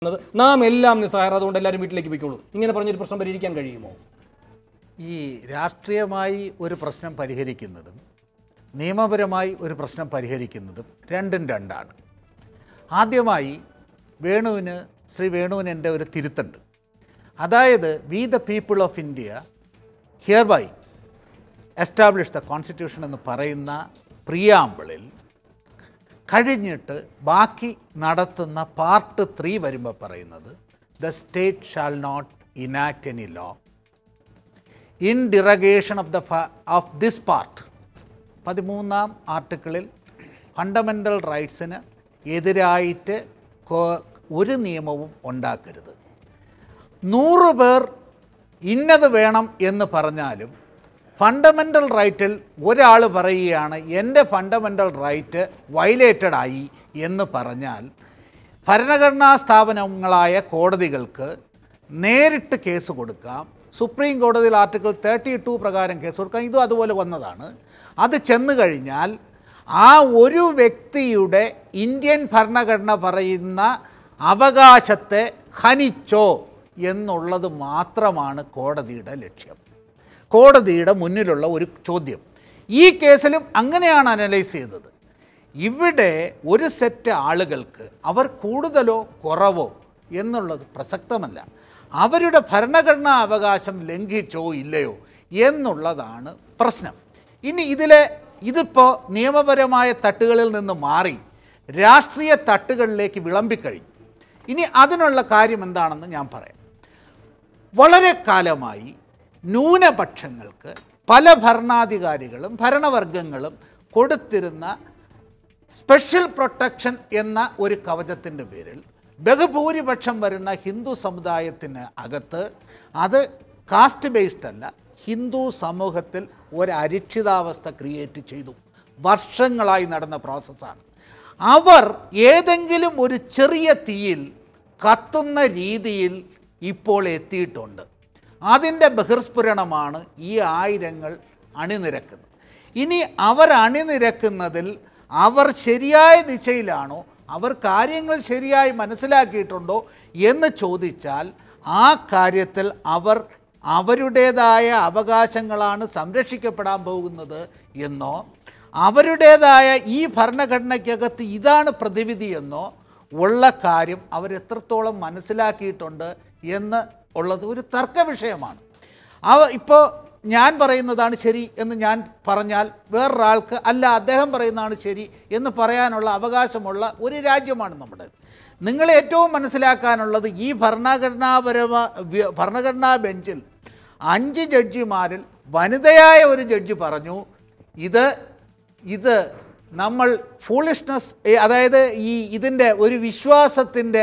പറയുന്നത് നാം എല്ലാം നിസ്സഹായർ അതുകൊണ്ട് എല്ലാവരും വീട്ടിലേക്ക് പോയിക്കോളൂ ഇങ്ങനെ പറഞ്ഞൊരു പ്രശ്നം പരിഹരിക്കാൻ കഴിയുമോ ഈ രാഷ്ട്രീയമായി ഒരു പ്രശ്നം പരിഹരിക്കുന്നതും നിയമപരമായി ഒരു പ്രശ്നം പരിഹരിക്കുന്നതും രണ്ടും രണ്ടാണ് ആദ്യമായി വേണുവിന് ശ്രീ വേണുവിന് എൻ്റെ ഒരു തിരുത്തുണ്ട് അതായത് we the people of India hereby establish the constitution എന്ന് പറയുന്ന പ്രിയാമ്പിളിൽ കഴിഞ്ഞിട്ട് ബാക്കി നടത്തുന്ന പാർട്ട് ത്രീ വരുമ്പോൾ പറയുന്നത് the state shall not enact any law in derogation of the of this part പതിമൂന്നാം ആർട്ടിക്കിളിൽ ഫണ്ടമെൻ്റൽ റൈറ്റ്സിന് എതിരായിട്ട് കോ- ഒരു നിയമവും ഉണ്ടാക്കരുത് നൂറ് പേർ ഇന്നത് വേണം എന്ന് പറഞ്ഞാലും ഫണ്ടമെൻ്റൽ റൈറ്റിൽ ഒരാൾ പറയുകയാണ് എൻ്റെ ഫണ്ടമെൻ്റൽ റൈറ്റ് വയലേറ്റഡ് ആയി എന്ന് പറഞ്ഞാൽ ഭരണഘടനാ സ്ഥാപനങ്ങളായ കോടതികൾക്ക് നേരിട്ട് കേസ് കൊടുക്കാം സുപ്രീം കോടതിയിൽ ആർട്ടിക്കിൾ തേർട്ടി ടു പ്രകാരം കേസ് കൊടുക്കാം ഇതും അതുപോലെ വന്നതാണ് അത് ചെന്ന് കഴിഞ്ഞാൽ ആ ഒരു വ്യക്തിയുടെ ഇന്ത്യൻ ഭരണഘടന പറയുന്ന അവകാശത്തെ ഹനിച്ചോ എന്നുള്ളത് മാത്രമാണ് കോടതിയുടെ ലക്ഷ്യം കോടതിയുടെ മുന്നിലുള്ള ഒരു ചോദ്യം ഈ കേസിലും അങ്ങനെയാണ് അനലൈസ് ചെയ്തത് ഇവിടെ ഒരു സെറ്റ് ആളുകൾക്ക് അവർ കൂടുതലോ കുറവോ എന്നുള്ളത് പ്രസക്തമല്ല അവരുടെ ഭരണഘടനാ അവകാശം ലംഘിച്ചോ ഇല്ലയോ എന്നുള്ളതാണ് പ്രശ്നം ഇനി ഇതിലെ ഇതിപ്പോൾ നിയമപരമായ തട്ടുകളിൽ നിന്ന് മാറി രാഷ്ട്രീയ തട്ടുകളിലേക്ക് വിളമ്പിക്കഴിഞ്ഞു ഇനി അതിനുള്ള കാര്യം എന്താണെന്ന് ഞാൻ പറയാം വളരെ കാലമായി ന്യൂനപക്ഷങ്ങൾക്ക് പല ഭരണാധികാരികളും ഭരണവർഗങ്ങളും കൊടുത്തിരുന്ന സ്പെഷ്യൽ പ്രൊട്ടക്ഷൻ എന്ന ഒരു കവചത്തിൻ്റെ പേരിൽ ബഹുഭൂരിപക്ഷം വരുന്ന ഹിന്ദു സമുദായത്തിന് അകത്ത് അത് കാസ്റ്റ് ബേസ്ഡ് അല്ല ഹിന്ദു സമൂഹത്തിൽ ഒരു അരിക്ഷിതാവസ്ഥ ക്രിയേറ്റ് ചെയ്തു വർഷങ്ങളായി നടന്ന പ്രോസസ്സാണ് അവർ ഏതെങ്കിലും ഒരു ചെറിയ തീയിൽ കത്തുന്ന രീതിയിൽ ഇപ്പോൾ എത്തിയിട്ടുണ്ട് അതിൻ്റെ ബഹിർസ്ഫുരണമാണ് ഈ ആയിരങ്ങൾ അണിനിരക്കുന്നത് ഇനി അവർ അണിനിരക്കുന്നതിൽ അവർ ശരിയായ ദിശയിലാണോ അവർ കാര്യങ്ങൾ ശരിയായി മനസ്സിലാക്കിയിട്ടുണ്ടോ എന്ന് ചോദിച്ചാൽ ആ കാര്യത്തിൽ അവർ അവരുടേതായ അവകാശങ്ങളാണ് സംരക്ഷിക്കപ്പെടാൻ പോകുന്നത് എന്നോ അവരുടേതായ ഈ ഭരണഘടനയ്ക്കകത്ത് ഇതാണ് പ്രതിവിധി എന്നോ ഉള്ള കാര്യം അവരെത്രത്തോളം മനസ്സിലാക്കിയിട്ടുണ്ട് എന്ന് ഉള്ളത് ഒരു തർക്ക വിഷയമാണ് അവ ഇപ്പോൾ ഞാൻ പറയുന്നതാണ് ശരി എന്ന് ഞാൻ പറഞ്ഞാൽ വേറൊരാൾക്ക് അല്ല അദ്ദേഹം പറയുന്നതാണ് ശരി എന്ന് പറയാനുള്ള അവകാശമുള്ള ഒരു രാജ്യമാണ് നമ്മുടെ നിങ്ങൾ ഏറ്റവും മനസ്സിലാക്കാനുള്ളത് ഈ ഭരണഘടനാപരമ വ്യ- ഭരണഘടനാ ബെഞ്ചിൽ അഞ്ച് ജഡ്ജിമാരിൽ വനിതയായ ഒരു ജഡ്ജി പറഞ്ഞു ഇത് ഇത് നമ്മൾ ഫൂളിഷ്നെസ് അതായത് ഈ ഇതിൻ്റെ ഒരു വിശ്വാസത്തിൻ്റെ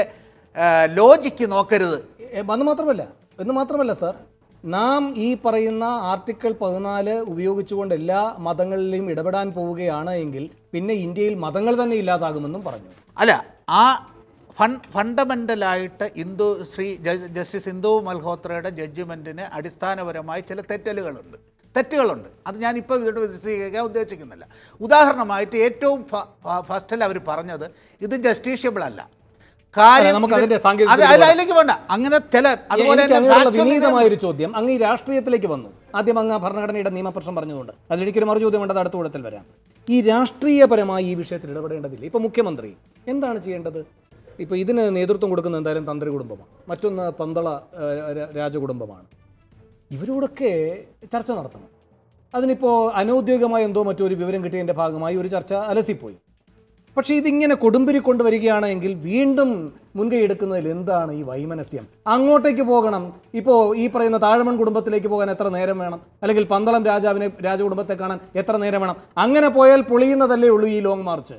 ലോജിക്ക് നോക്കരുത് എ, അത് മാത്രമല്ല എന്ന് മാത്രമല്ല സാർ നാം ഈ പറയുന്ന ആർട്ടിക്കിൾ പതിനാല് ഉപയോഗിച്ചുകൊണ്ട് എല്ലാ മതങ്ങളിലെയും ഇടപെടാൻ പോവുകയാണ് എങ്കിൽ പിന്നെ ഇന്ത്യയിൽ മതങ്ങൾ തന്നെ ഇല്ലാതാകുമെന്നും പറഞ്ഞു അല്ല ആ ഫൺ ഫണ്ടമെൻ്റലായിട്ട് ഇന്ദു ശ്രീ ജ- ജസ്റ്റിസ് ഇന്ദു മൽഹോത്രയുടെ ജഡ്ജ്മെൻറ്റിന് അടിസ്ഥാനപരമായി ചില തെറ്റലുകളുണ്ട് തെറ്റുകളുണ്ട് അത് ഞാനിപ്പോൾ ഇതിട്ട് വിശദീകരിക്കാൻ ഉദ്ദേശിക്കുന്നില്ല ഉദാഹരണമായിട്ട് ഏറ്റവും ഫ- ഫ- ഫസ്റ്റിൽ അവർ പറഞ്ഞത് ഇത് ജസ്റ്റീഷ്യബിൾ അല്ല കാര്യം നമുക്ക് ഇത്- അതിന്റെ സാങ്കേതിക അത് അല്ല, അതിലേക്ക് വേണ്ട അങ്ങനെ ചില അതുപോലെ എനിക്ക് തന്നെ അങ്ങനെയുള്ള factual വിനീതമായ ഒരു ചോദ്യം അങ്ങ് ഈ രാഷ്ട്രീയത്തിലേക്ക് വന്നു ആദ്യം അങ്ങ് ഭരണഘടനയുടെ നിയമപ്രശ്നം പറഞ്ഞതുകൊണ്ട് അതിലെനിക്കൊരു മറു ചോദ്യം ഉണ്ട് അത് അടുത്ത കൂടത്തിൽ വരാം ഈ രാഷ്ട്രീയപരമായി ഈ വിഷയത്തിൽ ഇടപെടേണ്ടതില്ല ഇപ്പൊ മുഖ്യമന്ത്രി എന്താണ് ചെയ്യേണ്ടത് ഇപ്പൊ ഇതിന് നേതൃത്വം കൊടുക്കുന്ന എന്തായാലും തന്ത്രി കുടുംബമാണ് മറ്റൊന്ന് പന്തള ഏഹ്, രാ- രാജകുടുംബമാണ് ഇവരോടൊക്കെ ചർച്ച നടത്തണം അതിനിപ്പോൾ അനൗദ്യോഗികമായ എന്തോ മറ്റൊരു വിവരം കിട്ടിയതിൻ്റെ ഭാഗമായി ഒരു ചർച്ച അലസിപ്പോയി പക്ഷേ ഇതിങ്ങനെ കൊടുമ്പിരി കൊണ്ടുവരികയാണെങ്കിൽ വീണ്ടും മുൻകൈ എടുക്കുന്നതിൽ എന്താണ് ഈ വൈമനസ്യം അങ്ങോട്ടേക്ക് പോകണം ഇപ്പോൾ ഈ പറയുന്ന താഴമൺ കുടുംബത്തിലേക്ക് പോകാൻ എത്ര നേരം വേണം അല്ലെങ്കിൽ പന്തളം രാജാവിനെ രാജകുടുംബത്തെ കാണാൻ എത്ര നേരം വേണം അങ്ങനെ പോയാൽ പൊളിയുന്നതല്ലേ ഉള്ളൂ ഈ ലോങ് മാർച്ച്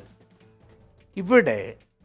ഇവിടെ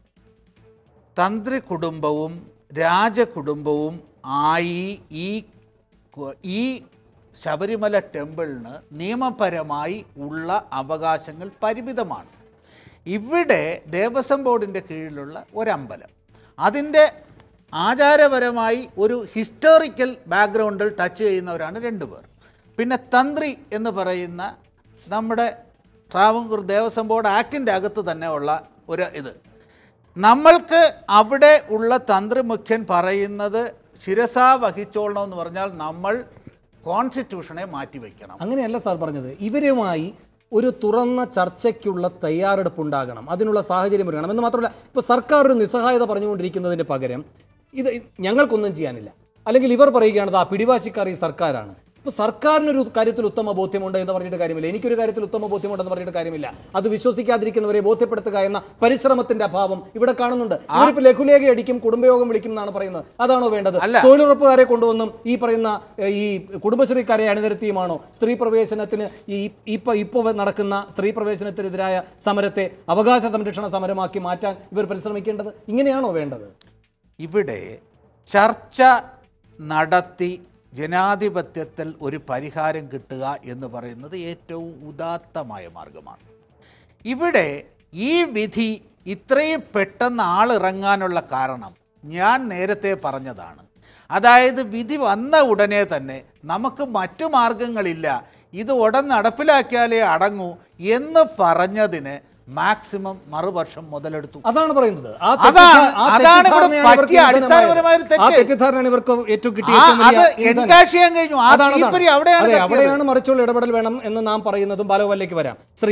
തന്ത്രി കുടുംബവും രാജകുടുംബവും ആയി ഈ കു- ഈ ശബരിമല ടെമ്പിളിന് നിയമപരമായി ഉള്ള അവകാശങ്ങൾ പരിമിതമാണ് ഇവിടെ ദേവസ്വം ബോർഡിൻ്റെ കീഴിലുള്ള ഒരമ്പലം അതിൻ്റെ ആചാരപരമായി ഒരു ഹിസ്റ്റോറിക്കൽ ബാക്ക്ഗ്രൗണ്ടിൽ ടച്ച് ചെയ്യുന്നവരാണ് രണ്ടുപേർ പിന്നെ തന്ത്രി എന്ന് പറയുന്ന നമ്മുടെ ട്രാവൻകൂർ ദേവസ്വം ബോർഡ് ആക്ടിൻ്റെ അകത്ത് തന്നെ ഉള്ള ഒരു ഇത് നമ്മൾക്ക് അവിടെ ഉള്ള തന്ത്രിമുഖ്യൻ പറയുന്നത് ശിരസാ വഹിച്ചോളണം എന്ന് പറഞ്ഞാൽ നമ്മൾ കോൺസ്റ്റിറ്റ്യൂഷനെ മാറ്റിവെക്കണം അങ്ങനെയല്ല സാർ പറഞ്ഞത് ഇവരുമായി ഒരു തുറന്ന ചർച്ചയ്ക്കുള്ള തയ്യാറെടുപ്പ് ഉണ്ടാകണം അതിനുള്ള സാഹചര്യം ഒരുക്കണം എന്ന് മാത്രമല്ല ഇപ്പോൾ സർക്കാർ ഒരു നിസ്സഹായത പറഞ്ഞുകൊണ്ടിരിക്കുന്നതിന് പകരം ഇത് ഞങ്ങൾക്കൊന്നും ചെയ്യാനില്ല അല്ലെങ്കിൽ ഇവർ പറയുകയാണ് ആ പിടിവാശിക്കാർ ഈ സർക്കാരാണ് ഇപ്പോൾ സർക്കാരിനൊരു കാര്യത്തിൽ ഉത്തമ ബോധ്യമുണ്ട് എന്ന് പറഞ്ഞിട്ട് കാര്യമില്ല എനിക്കൊരു കാര്യത്തിൽ ഉത്തമ ബോധ്യമുണ്ടെന്ന് പറഞ്ഞിട്ട് കാര്യമില്ല അത് വിശ്വസിക്കാതിരിക്കുന്നവരെ ബോധ്യപ്പെടുത്തുക എന്ന പരിശ്രമത്തിന്റെ അഭാവം ഇവിടെ കാണുന്നുണ്ട് ഇവരിപ്പോൾ ലഘുലേഖ അടിക്കും കുടുംബയോഗം വിളിക്കും എന്നാണ് പറയുന്നത് അതാണോ വേണ്ടത് അല്ല. തൊഴിലുറപ്പുകാരെ കൊണ്ടുവന്നും ഈ പറയുന്ന ഏഹ്, ഈ കുടുംബശ്രീക്കാരെ അണിനിരത്തിയുമാണോ സ്ത്രീ പ്രവേശനത്തിന് ഈ ഇപ്പൊ ഇപ്പോൾ നടക്കുന്ന സ്ത്രീ പ്രവേശനത്തിനെതിരായ സമരത്തെ അവകാശ സംരക്ഷണ സമരമാക്കി മാറ്റാൻ ഇവർ പരിശ്രമിക്കേണ്ടത് ഇങ്ങനെയാണോ വേണ്ടത് ഇവിടെ ചർച്ച നടത്തി ജനാധിപത്യത്തിൽ ഒരു പരിഹാരം കിട്ടുക എന്ന് പറയുന്നത് ഏറ്റവും ഉദാത്തമായ മാർഗമാണ് ഇവിടെ ഈ വിധി ഇത്രയും പെട്ടെന്ന് ആളിറങ്ങാനുള്ള കാരണം ഞാൻ നേരത്തെ പറഞ്ഞതാണ് അതായത് വിധി വന്ന ഉടനെ തന്നെ നമുക്ക് മറ്റു മാർഗങ്ങളില്ല ഇത് ഉടൻ നടപ്പിലാക്കിയാലേ അടങ്ങൂ എന്ന് പറഞ്ഞതിന് മാക്സിമം മറുപക്ഷം മുതലെടുത്തു അതാണ് പറയുന്നത് ആ അതാണ്- തെറ്റിദ്ധാ- ആ അതാണ് ഇവിടെ തെറ്റിദ്ധാരണയാണ് ഇവർക്ക് പറ്റിയ ഇന്ധനമായത്. അടിസ്ഥാനപരമായ ഒരു തെറ്റ്. ആ തെറ്റിദ്ധാരണയാണ് ഇവർക്ക് ഏറ്റവും കിട്ടിയ ആ, ഏറ്റവും വലിയ അത് ഇന്ധനം. എൻകാഷ് ചെയ്യാൻ കഴിഞ്ഞു ആ അതാണ് അതാണ്. തീപ്പൊരി അവിടെയാണ് അതെ, കത്തിയത്. അവിടെയാണ് മറിച്ചുള്ള ഇടപെടൽ വേണം എന്ന് നാം പറയുന്നതും ബാലഗോപാലിലേക്ക് വരാം ശ്രീ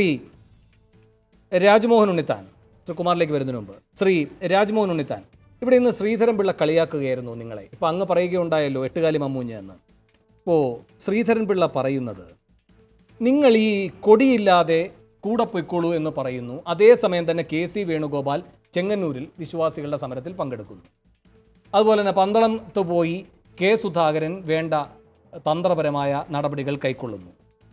രാജ്മോഹൻ ഉണ്ണിത്താൻ ശ്രീ കുമാറിലേക്ക് വരുന്നതിന് മുമ്പ് ശ്രീ രാജ്മോഹൻ ഉണ്ണിത്താൻ ഇവിടെ ഇന്ന് ശ്രീധരൻ പിള്ള കളിയാക്കുകയായിരുന്നു നിങ്ങളെ ഇപ്പൊ അങ്ങ് പറയുകയുണ്ടായല്ലോ എട്ടുകാലി മമ്മൂഞ്ഞ് എന്ന് ഇപ്പോൾ ശ്രീധരൻ പിള്ള പറയുന്നത് നിങ്ങൾ ഈ കൊടിയില്ലാതെ കൂടെ പൊയ്ക്കോളൂ എന്ന് പറയുന്നു അതേസമയം തന്നെ കെ സി വേണുഗോപാൽ ചെങ്ങന്നൂരിൽ വിശ്വാസികളുടെ സമരത്തിൽ പങ്കെടുക്കുന്നു അതുപോലെ തന്നെ പന്തളത്ത് പോയി കെ സുധാകരൻ വേണ്ട തന്ത്രപരമായ നടപടികൾ കൈക്കൊള്ളുന്നു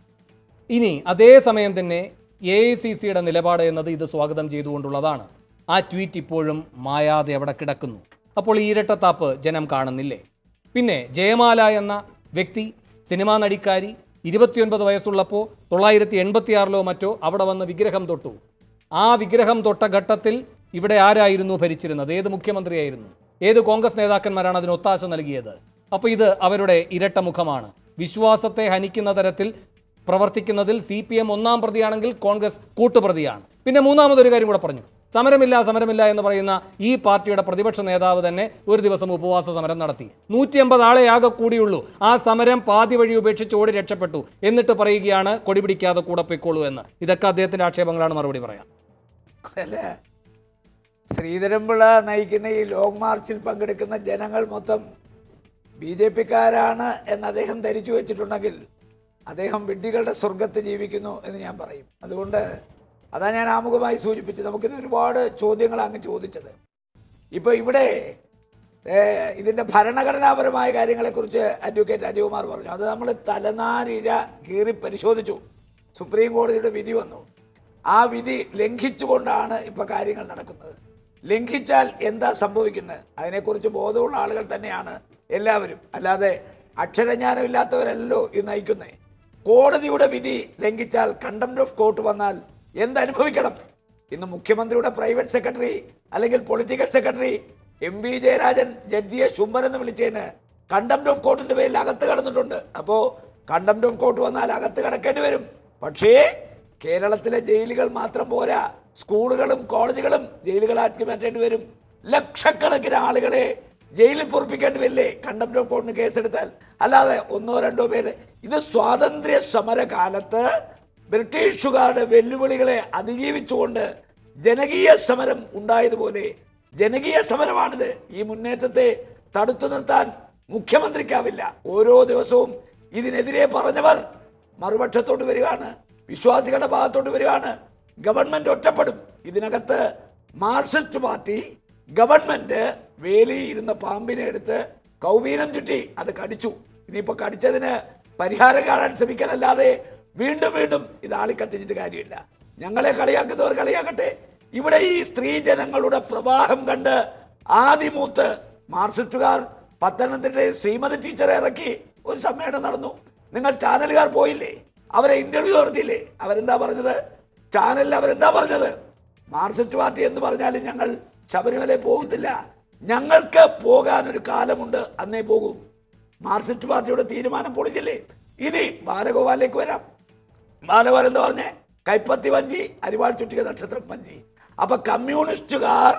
ഇനി അതേസമയം തന്നെ എ ഐ സി സിയുടെ നിലപാട് എന്നത് ഇത് സ്വാഗതം ചെയ്തുകൊണ്ടുള്ളതാണ് ആ ട്വീറ്റ് ഇപ്പോഴും മായാതെ അവിടെ കിടക്കുന്നു അപ്പോൾ ഈ ഇരട്ടത്താപ്പ് ജനം കാണുന്നില്ലേ പിന്നെ ജയമാല എന്ന വ്യക്തി സിനിമാ നടിക്കാരി ഇരുപത്തിയൊൻപത് വയസ്സുള്ളപ്പോൾ തൊള്ളായിരത്തി എൺപത്തിയാറിലോ മറ്റോ അവിടെ വന്ന് വിഗ്രഹം തൊട്ടു ആ വിഗ്രഹം തൊട്ട ഘട്ടത്തിൽ ഇവിടെ ആരായിരുന്നു ഭരിച്ചിരുന്നത് ഏത് മുഖ്യമന്ത്രിയായിരുന്നു ഏത് കോൺഗ്രസ് നേതാക്കന്മാരാണ് അതിന് ഒത്താശ നൽകിയത് അപ്പോൾ ഇത് അവരുടെ ഇരട്ട മുഖമാണ് വിശ്വാസത്തെ ഹനിക്കുന്ന തരത്തിൽ പ്രവർത്തിക്കുന്നതിൽ സി പി എം ഒന്നാം പ്രതിയാണെങ്കിൽ കോൺഗ്രസ് കൂട്ടുപ്രതിയാണ് പിന്നെ മൂന്നാമതൊരു കാര്യം കൂടെ പറഞ്ഞു സമരമില്ല സമരമില്ല എന്ന് പറയുന്ന ഈ പാർട്ടിയുടെ പ്രതിപക്ഷ നേതാവ് തന്നെ ഒരു ദിവസം ഉപവാസ സമരം നടത്തി നൂറ്റി അമ്പത് ആളെ ആകെ കൂടിയുള്ളൂ ആ സമരം പാതി വഴി ഉപേക്ഷിച്ച് ഓടി രക്ഷപ്പെട്ടു എന്നിട്ട് പറയുകയാണ് കൊടി പിടിക്കാതെ കൂടെ പൊയ്ക്കോളൂ എന്ന് ഇതൊക്കെ അദ്ദേഹത്തിന്റെ ആക്ഷേപങ്ങളാണ് മറുപടി പറയാം അല്ല ശ്രീധരൻപിള്ള നയിക്കുന്ന ഈ ലോങ് മാർച്ചിൽ പങ്കെടുക്കുന്ന ജനങ്ങൾ മൊത്തം ബി ജെ പിക്കാരാണ് എന്ന് അദ്ദേഹം ധരിച്ചു വെച്ചിട്ടുണ്ടെങ്കിൽ അദ്ദേഹം വിഡ്ഢികളുടെ സ്വർഗത്ത് ജീവിക്കുന്നു എന്ന് ഞാൻ പറയും അതുകൊണ്ട് അതാ ഞാൻ ആമുഖമായി സൂചിപ്പിച്ചത് നമുക്കിത് ഒരുപാട് ചോദ്യങ്ങൾ അങ്ങ് ചോദിച്ചത് ഇപ്പോൾ ഇവിടെ ഏഹ്, ഇതിൻ്റെ ഭരണഘടനാപരമായ കാര്യങ്ങളെക്കുറിച്ച് അഡ്വക്കേറ്റ് അജയകുമാർ പറഞ്ഞു അത് നമ്മൾ തലനാരിഴ കീറി പരിശോധിച്ചു സുപ്രീം കോടതിയുടെ വിധി വന്നു ആ വിധി ലംഘിച്ചുകൊണ്ടാണ് ഇപ്പോൾ കാര്യങ്ങൾ നടക്കുന്നത് ലംഘിച്ചാൽ എന്താ സംഭവിക്കുന്നത് അതിനെക്കുറിച്ച് ബോധമുള്ള ആളുകൾ തന്നെയാണ് എല്ലാവരും അല്ലാതെ അക്ഷരജ്ഞാനം ഇല്ലാത്തവരല്ലോ ഇത് നയിക്കുന്നത് കോടതിയുടെ വിധി ലംഘിച്ചാൽ കണ്ടംപ്റ്റ് ഓഫ് കോർട്ട് വന്നാൽ എന്തനുഭവിക്കണം ഇന്ന് മുഖ്യമന്ത്രിയുടെ പ്രൈവറ്റ് സെക്രട്ടറി അല്ലെങ്കിൽ political secretary M V Jayarajan ജഡ്ജിയെ ശുംഭൻ എന്ന് വിളിച്ചതിന് കണ്ടംപ്റ്റ് ഓഫ് കോർട്ടിന്റെ പേരിൽ അകത്ത് കടന്നിട്ടുണ്ട് അപ്പോൾ കണ്ടംപ്റ്റ് ഓഫ് കോർട്ട് വന്നാൽ അകത്ത് കിടക്കേണ്ടി വരും പക്ഷേ കേരളത്തിലെ ജയിലുകൾ മാത്രം പോരാ സ്കൂളുകളും കോളേജുകളും ജയിലുകളാക്കി മാറ്റേണ്ടി വരും ലക്ഷക്കണക്കിന് ആളുകളെ ജയിലിൽ പൊറപ്പിക്കേണ്ടി വരില്ലേ കണ്ടംപ്റ്റ് ഓഫ് കോർട്ടിന് കേസെടുത്താൽ അല്ലാതെ ഒന്നോ രണ്ടോ പേര് ഇത് സ്വാതന്ത്ര്യ സമര കാലത്ത് ബ്രിട്ടീഷുകാരുടെ വെല്ലുവിളികളെ അതിജീവിച്ചുകൊണ്ട് ജനകീയ സമരം ഉണ്ടായതുപോലെ ജനകീയ സമരമാണിത് ഈ മുന്നേറ്റത്തെ തടുത്തു നിർത്താൻ മുഖ്യമന്ത്രിക്കാവില്ല ഓരോ ദിവസവും ഇതിനെതിരെ പറഞ്ഞവർ മറുപക്ഷത്തോട്ട് വരികയാണ് വിശ്വാസികളുടെ ഭാഗത്തോട്ട് വരികയാണ് ഗവൺമെന്റ് ഒറ്റപ്പെടും ഇതിനകത്ത് മാർക്സിസ്റ്റ് പാർട്ടി ഗവൺമെന്റ് വേലിയിരുന്ന പാമ്പിനെ എടുത്ത് കൗവീനം ചുറ്റി അത് കടിച്ചു ഇനിയിപ്പോ കടിച്ചതിന് പരിഹാരം കാണാൻ ശ്രമിക്കലല്ലാതെ വീണ്ടും വീണ്ടും ഇത് ആളിക്കത്തിച്ചിട്ട് കാര്യമില്ല ഞങ്ങളെ കളിയാക്കുന്നവർ കളിയാക്കട്ടെ ഇവിടെ ഈ സ്ത്രീ ജനങ്ങളുടെ പ്രവാഹം കണ്ട് ആദിമൂത്ത് മാർക്സിസ്റ്റുകാർ പത്തനംതിട്ടയിൽ ശ്രീമതി ടീച്ചറെ ഇറക്കി ഒരു സമ്മേളനം നടന്നു നിങ്ങൾ ചാനലുകാർ പോയില്ലേ അവരെ ഇന്റർവ്യൂ നടത്തിയില്ലേ അവരെന്താ പറഞ്ഞത് ചാനലിൽ അവരെന്താ പറഞ്ഞത് മാർക്സിസ്റ്റ് പാർട്ടി എന്ന് പറഞ്ഞാലും ഞങ്ങൾ ശബരിമലയിൽ പോകത്തില്ല ഞങ്ങൾക്ക് പോകാൻ ഒരു കാലമുണ്ട് അന്നേ പോകും മാർക്സിസ്റ്റ് പാർട്ടിയുടെ തീരുമാനം പൊളിച്ചില്ലേ ഇനി ബാലഗോപാലിലേക്ക് വരാം ബാലഗോപാൽ എന്താ പറഞ്ഞേ കൈപ്പത്തി വഞ്ചി അരിവാൾ ചുറ്റിക നക്ഷത്രം വഞ്ചി അപ്പൊ കമ്മ്യൂണിസ്റ്റുകാർ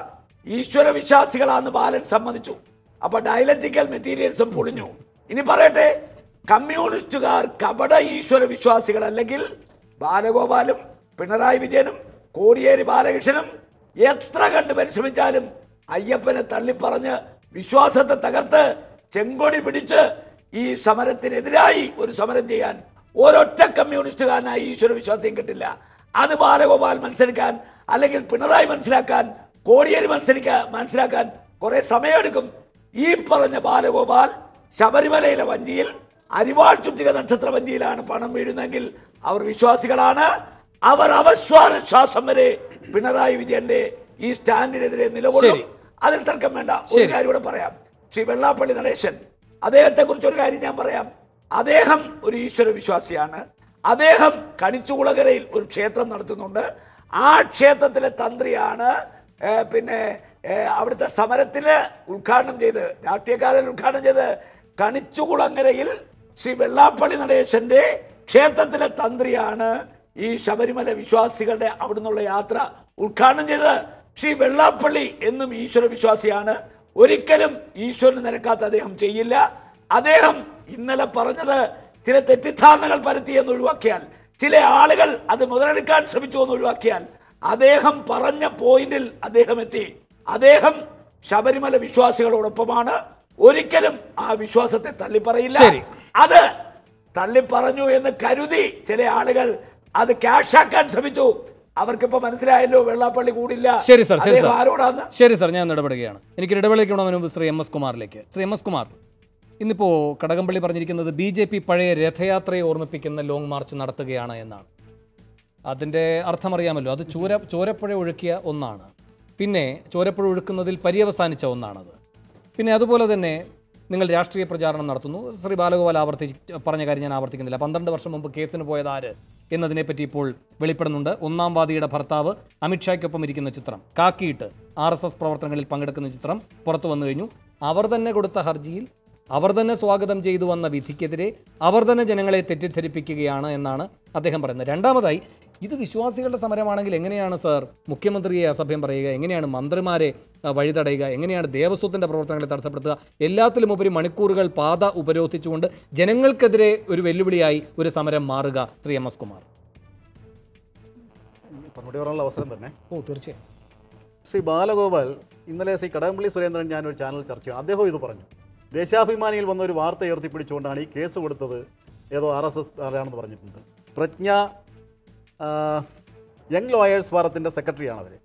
ഈശ്വര വിശ്വാസികളാന്ന് ബാലൻ സമ്മതിച്ചു അപ്പൊ ഡയലറ്റിക്കൽ മെറ്റീരിയൽസും പൊളിഞ്ഞു ഇനി പറയട്ടെ കമ്മ്യൂണിസ്റ്റുകാർ കപട ഈശ്വര വിശ്വാസികൾ അല്ലെങ്കിൽ ബാലഗോപാലും പിണറായി വിജയനും കോടിയേരി ബാലകൃഷ്ണനും എത്ര കണ്ട് പരിശ്രമിച്ചാലും അയ്യപ്പനെ തള്ളിപ്പറഞ്ഞ് വിശ്വാസത്തെ തകർത്ത് ചെങ്കൊടി പിടിച്ച് ഈ സമരത്തിനെതിരായി ഒരു സമരം ചെയ്യാൻ ഒരൊറ്റ കമ്മ്യൂണിസ്റ്റുകാരനായി ഈശ്വര വിശ്വാസിയും കിട്ടില്ല അത് ബാലഗോപാൽ മനസ്സിലാക്കാൻ അല്ലെങ്കിൽ പിണറായി മനസ്സിലാക്കാൻ കോടിയേരി മനസ്സിലാക്കാൻ മനസ്സിലാക്കാൻ കുറെ സമയമെടുക്കും ഈ പറഞ്ഞ ബാലഗോപാൽ ശബരിമലയിലെ വഞ്ചിയിൽ അരിവാൾ ചുറ്റിക നക്ഷത്ര വഞ്ചിയിലാണ് പണം വീഴുന്നതെങ്കിൽ അവർ വിശ്വാസികളാണ് അവർ അവസ്വാന ശ്വാസം വരെ പിണറായി വിജയന്റെ ഈ സ്റ്റാൻഡിനെതിരെ നിലകൊള്ളും ശരി. അതിൽ തർക്കം വേണ്ട ഒരു ശരി. കാര്യം കൂടെ പറയാം ശ്രീ വെള്ളാപ്പള്ളി നടേശൻ അദ്ദേഹത്തെ കുറിച്ച് ഒരു കാര്യം ഞാൻ പറയാം അദ്ദേഹം ഒരു ഈശ്വര വിശ്വാസിയാണ് അദ്ദേഹം കണിച്ചുകുളകരയിൽ ഒരു ക്ഷേത്രം നടത്തുന്നുണ്ട് ആ ക്ഷേത്രത്തിലെ തന്ത്രിയാണ് ഏ, പിന്നെ ഏ, അവിടുത്തെ സമരത്തിന് ഉദ്ഘാടനം ചെയ്ത് രാഷ്ട്രീയക്കാരൻ ഉദ്ഘാടനം ചെയ്ത് കണിച്ചുകുളങ്ങരയിൽ ശ്രീ വെള്ളാപ്പള്ളി നടേശന്റെ ക്ഷേത്രത്തിലെ തന്ത്രിയാണ് ഈ ശബരിമല വിശ്വാസികളുടെ അവിടുന്നുള്ള യാത്ര ഉദ്ഘാടനം ചെയ്തത് ശ്രീ വെള്ളാപ്പള്ളി എന്നും ഈശ്വര വിശ്വാസിയാണ് ഒരിക്കലും ഈശ്വരന് നിരക്കാത്ത അദ്ദേഹം ചെയ്യില്ല അദ്ദേഹം ഇന്നലെ പറഞ്ഞത് ചില തെറ്റിദ്ധാരണകൾ പരത്തി എന്ന് ഒഴിവാക്കിയാൽ ചില ആളുകൾ അത് മുതലെടുക്കാൻ ശ്രമിച്ചു എന്ന് ഒഴിവാക്കിയാൽ അദ്ദേഹം പറഞ്ഞ പോയിന്റിൽ അദ്ദേഹം എത്തി അദ്ദേഹം ശബരിമല വിശ്വാസികളോടൊപ്പമാണ് ഒരിക്കലും ആ വിശ്വാസത്തെ തള്ളിപ്പറയില്ല ശരി. അത് തള്ളിപ്പറഞ്ഞു എന്ന് കരുതി ചില ആളുകൾ അത് ക്യാഷാക്കാൻ ശ്രമിച്ചു അവർക്കിപ്പോ മനസ്സിലായല്ലോ വെള്ളാപ്പള്ളി കൂടില്ല ശരി സർ ശരി അദ്ദേഹം സർ ആരോടാന്ന് ശരി സർ ഞാൻ ഇടപെടുകയാണ് എനിക്ക് ഇടവേളയ്ക്ക് വേണമെന്ന് മുമ്പ് ശ്രീ എം എസ് കുമാറിലേക്ക് ശ്രീ എം എസ് കുമാർ ഇന്നിപ്പോൾ കടകംപള്ളി പറഞ്ഞിരിക്കുന്നത് ബി ജെ പി പഴയ രഥയാത്രയെ ഓർമ്മിപ്പിക്കുന്ന ലോങ് മാർച്ച് നടത്തുകയാണ് എന്നാണ് അതിൻ്റെ അർത്ഥമറിയാമല്ലോ അത് ചോര ചോരപ്പുഴ ഒഴുക്കിയ ഒന്നാണ് പിന്നെ ചോരപ്പുഴ ഒഴുക്കുന്നതിൽ പര്യവസാനിച്ച ഒന്നാണത് പിന്നെ അതുപോലെ തന്നെ നിങ്ങൾ രാഷ്ട്രീയ പ്രചാരണം നടത്തുന്നു ശ്രീ ബാലഗോപാൽ ആവർത്തിച്ച് പറഞ്ഞ കാര്യം ഞാൻ ആവർത്തിക്കുന്നില്ല പന്ത്രണ്ട് വർഷം മുമ്പ് കേസിന് പോയത് ആര് എന്നതിനെപ്പറ്റി ഇപ്പോൾ വെളിപ്പെടുന്നുണ്ട് ഒന്നാം വാദിയുടെ ഭർത്താവ് അമിത്ഷായ്ക്കൊപ്പം ഇരിക്കുന്ന ചിത്രം കാക്കിയിട്ട് ആർ എസ് എസ് പ്രവർത്തനങ്ങളിൽ പങ്കെടുക്കുന്ന ചിത്രം പുറത്തു വന്നു കഴിഞ്ഞു അവർ തന്നെ കൊടുത്ത ഹർജിയിൽ അവർ തന്നെ സ്വാഗതം ചെയ്തു വന്ന വിധിക്കെതിരെ അവർ തന്നെ ജനങ്ങളെ തെറ്റിദ്ധരിപ്പിക്കുകയാണ് എന്നാണ് അദ്ദേഹം പറയുന്നത് രണ്ടാമതായി ഇത് വിശ്വാസികളുടെ സമരമാണെങ്കിൽ എങ്ങനെയാണ് സർ മുഖ്യമന്ത്രിയെ അസഭ്യം പറയുക എങ്ങനെയാണ് മന്ത്രിമാരെ ആ, വഴിതടയുക എങ്ങനെയാണ് ദേവസ്വത്തിൻ്റെ പ്രവർത്തനങ്ങളെ തടസ്സപ്പെടുത്തുക എല്ലാത്തിലും ഉപരി മണിക്കൂറുകൾ പാത ഉപരോധിച്ചുകൊണ്ട് ജനങ്ങൾക്കെതിരെ ഒരു വെല്ലുവിളിയായി ഒരു സമരം മാറുക ശ്രീ എം എസ് കുമാർ മറുപടി പറയാനുള്ള അവസരം തന്നെ ഓ തീർച്ചയായും ശ്രീ ബാലഗോപാൽ ഇന്നലെ ശ്രീ കടകംപള്ളി സുരേന്ദ്രൻ ഞാനൊരു ചാനൽ ചർച്ച ചെയ്തു അദ്ദേഹം ഇത് പറഞ്ഞു ദേശാഭിമാനിയിൽ വന്ന ഒരു വാർത്ത ഉയർത്തിപ്പിടിച്ചുകൊണ്ടാണ് ഈ കേസ് കൊടുത്തത് ഏതോ ആർ എസ് എസ് ആരാണെന്ന് പറഞ്ഞിട്ടുണ്ട് പ്രജ്ഞ ആ, യങ് ലോയേഴ്സ് ഫോറത്തിൻ്റെ സെക്രട്ടറിയാണ് അവർ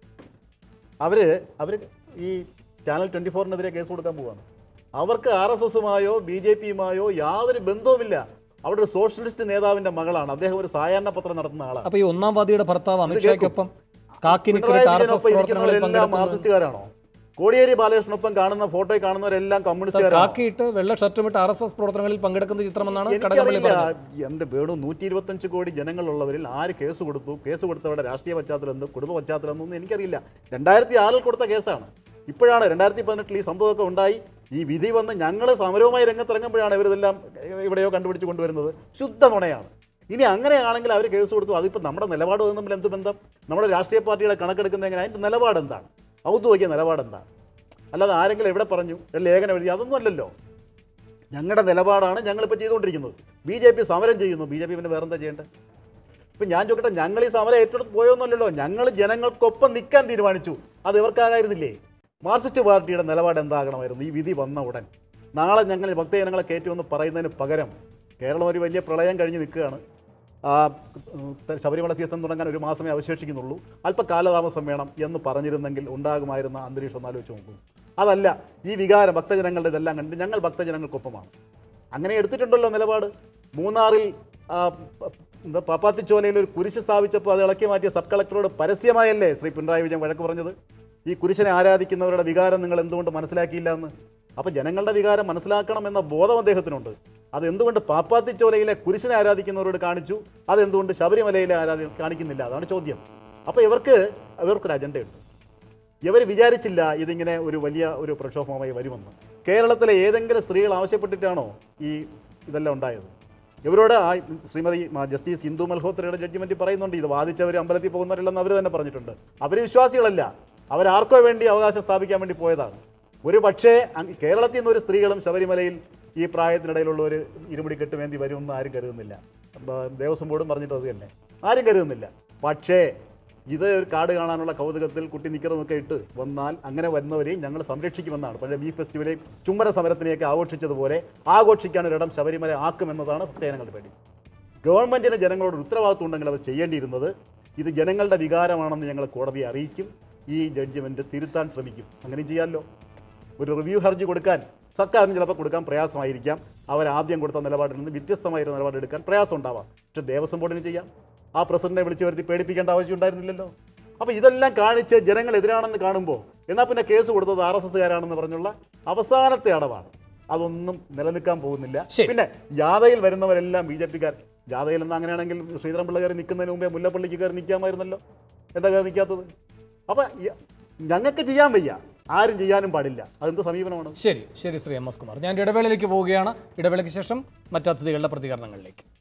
അവർ അവർ ഈ ചാനൽ ട്വൻറ്റി ഫോറിനെതിരെ കേസ് കൊടുക്കാൻ പോവുകയാണ് അവർക്ക് ആർ എസ് എസുമായോ ബി ജെ പിയുമായോ യാതൊരു ബന്ധവുമില്ല അവിടെ ഒരു സോഷ്യലിസ്റ്റ് നേതാവിൻ്റെ മകളാണ് അദ്ദേഹം ഒരു സായാഹ്ന പത്രം നടത്തുന്ന ആളാണ് അപ്പൊ ഈ ഒന്നാം വാദിയുടെ ഭർത്താവ് അമിത്ഷായ്ക്കൊപ്പം കാക്കിനിക്കൽ പിണറായി ആർ എസ് എസ് വിജയനൊപ്പം പ്രവർത്തനങ്ങളിൽ ഇരിക്കുന്നവരെല്ലാം പങ്കെടുക്കുന്നത് മാർക്സിസ്റ്റുകാരാണോ കോടിയേരി ബാലകൃഷ്ണനൊപ്പം കാണുന്ന ഫോട്ടോയിൽ കാണുന്നവരെല്ലാം സർ, കമ്മ്യൂണിസ്റ്റുകാരാണോ കാക്കിയിട്ട് വെള്ള ഷർട്ടുമിട്ട് ആർ എസ് എസ് പ്രവർത്തനങ്ങളിൽ പങ്കെടുക്കുന്ന ചിത്രമെന്നാണ് കടകംപള്ളി എനിക്കറിയില്ല പറഞ്ഞത് എന്റെ വേണു നൂറ്റി ഇരുപത്തഞ്ച് കോടി ജനങ്ങളുള്ളവരിൽ ആര് കേസ് കൊടുത്തു കേസ് കൊടുത്തവരുടെ രാഷ്ട്രീയ പശ്ചാത്തലം എന്ത് കുടുംബ പശ്ചാത്തലം എന്നൊന്നും എനിക്കറിയില്ല രണ്ടായിരത്തി ആറിൽ കൊടുത്ത കേസാണ് ഇപ്പോഴാണ് രണ്ടായിരത്തി പതിനെട്ടിൽ ഈ സംഭവമൊക്കെ ഉണ്ടായി ഈ വിധി വന്ന് ഞങ്ങൾ സമരവുമായി രംഗത്തിറങ്ങുമ്പോഴാണ് ഇവരിതെല്ലാം എവിടെയോ കണ്ടുപിടിച്ച് കൊണ്ടുവരുന്നത് ശുദ്ധ നുണയാണ് ഇനി അങ്ങനെയാണെങ്കിൽ അവർ കേസ് കൊടുത്തു അതിപ്പോൾ നമ്മുടെ നിലപാട് തമ്മിൽ എന്ത് ബന്ധം നമ്മുടെ രാഷ്ട്രീയ പാർട്ടിയുടെ കണക്കെടുക്കുന്ന എങ്ങനെ അതിൻ്റെ നിലപാട് എന്താണ് ഔദ്യോഗിക നിലപാട് എന്താണ് അല്ലാതെ ആരെങ്കിലും എവിടെ പറഞ്ഞു ഒരു ലേഖനം എഴുതി അതൊന്നും അല്ലല്ലോ ഞങ്ങളുടെ നിലപാടാണ് ഞങ്ങളിപ്പോൾ ചെയ്തുകൊണ്ടിരിക്കുന്നത് ബി ജെ പി സമരം ചെയ്യുന്നു ബി ജെ പി പിന്നെ വേറെന്താ ചെയ്യേണ്ടത് ഇപ്പം ഞാൻ ചോദിക്കട്ടെ ഞങ്ങൾ ഈ സമരം ഏറ്റെടുത്ത് പോയൊന്നുമല്ലല്ലോ ഞങ്ങൾ ജനങ്ങൾക്കൊപ്പം നിൽക്കാൻ തീരുമാനിച്ചു അത് ഇവർക്കാകായിരുന്നില്ലേ മാർക്സിസ്റ്റ് പാർട്ടിയുടെ നിലപാട് എന്താകണമായിരുന്നു ഈ വിധി വന്ന ഉടൻ നാളെ ഞങ്ങൾ ഭക്തജനങ്ങളെ കയറ്റുമെന്ന് പറയുന്നതിന് പകരം കേരളം ഒരു വലിയ പ്രളയം കഴിഞ്ഞ് നിൽക്കുകയാണ് ആ, ഉം, ശബരിമല സീസൺ തുടങ്ങാൻ ഒരു മാസമേ അവശേഷിക്കുന്നുള്ളൂ അല്പ കാലതാമസം വേണം എന്ന് പറഞ്ഞിരുന്നെങ്കിൽ ഉണ്ടാകുമായിരുന്ന അന്തരീക്ഷം ഒന്ന് ആലോചിച്ച് നോക്കൂ അതല്ല ഈ വികാരം ഭക്തജനങ്ങളുടെ ഇതെല്ലാം കണ്ട് ഞങ്ങൾ ഭക്തജനങ്ങൾക്കൊപ്പമാണ് അങ്ങനെ എടുത്തിട്ടുണ്ടല്ലോ നിലപാട് മൂന്നാറിൽ ആ, പ- എന്താ പാപ്പാത്തിച്ചോലയിൽ ഒരു കുരിശ് സ്ഥാപിച്ചപ്പോൾ അത് ഇളക്കി മാറ്റിയ സബ് കളക്ടറോട് പരസ്യമായല്ലേ ശ്രീ പിണറായി വിജയൻ വഴക്ക് പറഞ്ഞത് ഈ കുരിശിനെ ആരാധിക്കുന്നവരുടെ വികാരം നിങ്ങൾ എന്തുകൊണ്ട് മനസ്സിലാക്കിയില്ല എന്ന് അപ്പോൾ ജനങ്ങളുടെ വികാരം മനസ്സിലാക്കണം എന്ന ബോധം അദ്ദേഹത്തിനുണ്ട് അത് എന്തുകൊണ്ട് പാപ്പാത്തിച്ചോലയിലെ കുരിശിനെ ആരാധിക്കുന്നവരോട് കാണിച്ചു അതെന്തുകൊണ്ട് ശബരിമലയിലെ ആരാധി കാണിക്കുന്നില്ല അതാണ് ചോദ്യം അപ്പോൾ ഇവർക്ക് ഇവർക്കൊരു അജണ്ടയുണ്ട് ഇവർ വിചാരിച്ചില്ല ഇതിങ്ങനെ ഒരു വലിയ ഒരു പ്രക്ഷോഭമായി വരുമെന്ന് കേരളത്തിലെ ഏതെങ്കിലും സ്ത്രീകൾ ആവശ്യപ്പെട്ടിട്ടാണോ ഈ ഇതെല്ലാം ഉണ്ടായത് ഇവരോട് ആ ശ്രീമതി മ- ജസ്റ്റിസ് ഇന്ദു മൽഹോത്രയുടെ ജഡ്ജിമെന്റ് പറയുന്നുണ്ട് ഇത് വാദിച്ചവർ അമ്പലത്തിൽ പോകുന്നവരില്ലെന്ന് അവർ തന്നെ പറഞ്ഞിട്ടുണ്ട് അവർ വിശ്വാസികളല്ല അവരാർക്കോ വേണ്ടി അവകാശം സ്ഥാപിക്കാൻ വേണ്ടി പോയതാണ് ഒരു പക്ഷേ അങ് കേരളത്തിൽ നിന്ന് ഒരു സ്ത്രീകളും ശബരിമലയിൽ ഈ പ്രായത്തിനിടയിലുള്ള ഒരു ഇരുമുടി കെട്ടുമേന്തി വരുമെന്ന് ആരും കരുതുന്നില്ല ബ- ദേവസ്വം ബോർഡും പറഞ്ഞിട്ട് അത് തന്നെ ആരും കരുതുന്നില്ല പക്ഷേ ഇത് ഒരു കാട് കാണാനുള്ള കൗതുകത്തിൽ കുട്ടി നിക്കറമൊക്കെ ഇട്ട് വന്നാൽ അങ്ങനെ വരുന്നവരെയും ഞങ്ങൾ സംരക്ഷിക്കുമെന്നാണ് പഴയ ബീഫ് ഫെസ്റ്റിവലെയും ചുമര സമരത്തിനെയൊക്കെ ആഘോഷിച്ചതുപോലെ ആഘോഷിക്കാൻ ഒരിടം ശബരിമല ആക്കുമെന്നതാണ് ഭക്തജനങ്ങളുടെ പേടി ഗവൺമെന്റിന് ജനങ്ങളോട് ഒരു ഉത്തരവാദിത്വം ഉണ്ടെങ്കിൽ അവർ ചെയ്യേണ്ടിയിരുന്നത് ഇത് ജനങ്ങളുടെ വികാരമാണെന്ന് ഞങ്ങൾ കോടതിയെ അറിയിക്കും ഈ ജഡ്ജ്മെന്റ് തിരുത്താൻ ശ്രമിക്കും അങ്ങനെയും ചെയ്യാമല്ലോ ഒരു റിവ്യൂ ഹർജി കൊടുക്കാൻ സർക്കാരിന് ചിലപ്പോൾ കൊടുക്കാൻ പ്രയാസമായിരിക്കാം അവർ ആദ്യം കൊടുത്ത നിലപാടിൽ നിന്ന് വ്യത്യസ്തമായ ഒരു നിലപാടെടുക്കാൻ പ്രയാസം ഉണ്ടാവാം പക്ഷേ ദേവസ്വം ബോർഡിന് ചെയ്യാം ആ പ്രസിഡന്റിനെ വിളിച്ചു വരുത്തി പേടിപ്പിക്കേണ്ട ആവശ്യം ഉണ്ടായിരുന്നില്ലല്ലോ അപ്പോൾ ഇതെല്ലാം കാണിച്ച് ജനങ്ങൾ എതിരാണെന്ന് കാണുമ്പോൾ എന്നാൽ പിന്നെ കേസ് കൊടുത്തത് ആർ എസ് എസ്സുകാരാണെന്ന് പറഞ്ഞുള്ള അവസാനത്തെ അടവാണ് അതൊന്നും നിലനിൽക്കാൻ പോകുന്നില്ല ശരി. പിന്നെ ജാഥയിൽ വരുന്നവരെല്ലാം ബി ജെ പിക്കാർ ജാഥയിൽ നിന്ന് അങ്ങനെയാണെങ്കിൽ ശ്രീധരൻപിള്ള കയറി നിൽക്കുന്നതിന് മുമ്പേ മുല്ലപ്പള്ളിക്ക് കയറി നിൽക്കാമായിരുന്നല്ലോ എന്താ കയറി നിൽക്കാത്തത് അപ്പം ഞങ്ങൾക്ക് ചെയ്യാൻ വയ്യ ആരും ചെയ്യാനും പാടില്ല അതെന്ത് സമീപനമാണ് ശരി ശരി ശ്രീ എം എസ് കുമാർ ഞാൻ ഇടവേളയിലേക്ക് പോവുകയാണ് ഇടവേളയ്ക്ക് ശേഷം മറ്റതിഥികളുടെ പ്രതികരണങ്ങളിലേക്ക്